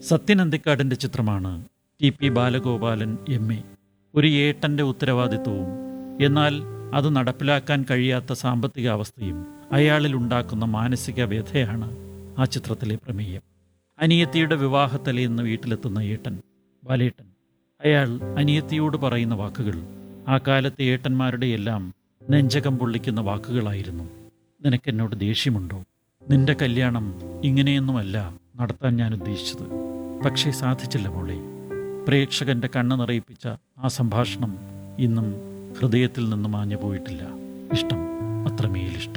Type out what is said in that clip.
സത്യൻ അന്തിക്കാടിൻ്റെ ചിത്രമാണ് T P Balagopalan M A ഒരു ഏട്ടൻ്റെ ഉത്തരവാദിത്വവും എന്നാൽ അത് നടപ്പിലാക്കാൻ കഴിയാത്ത സാമ്പത്തിക അവസ്ഥയും അയാളിൽ ഉണ്ടാക്കുന്ന മാനസിക വ്യഥയാണ് ആ ചിത്രത്തിലെ പ്രമേയം അനിയത്തിയുടെ വിവാഹത്തലേന്ന് വീട്ടിലെത്തുന്ന ഏട്ടൻ ബാലേട്ടൻ അയാൾ അനിയത്തിയോട് പറയുന്ന വാക്കുകൾ ആ കാലത്തെ ഏട്ടന്മാരുടെ എല്ലാം നെഞ്ചകം പൊള്ളിക്കുന്ന വാക്കുകളായിരുന്നു നിനക്കെന്നോട് ദേഷ്യമുണ്ടോ നിന്റെ കല്യാണം ഇങ്ങനെയൊന്നുമല്ല നടത്താൻ ഞാൻ ഉദ്ദേശിച്ചത് പക്ഷേ സാധിച്ചില്ല മോളെ പ്രേക്ഷകന്റെ കണ്ണ് നിറയിപ്പിച്ച ആ സംഭാഷണം ഇന്നും ഹൃദയത്തിൽ നിന്ന് മാഞ്ഞു പോയിട്ടില്ല ഇഷ്ടം അത്രമേലിഷ്ടം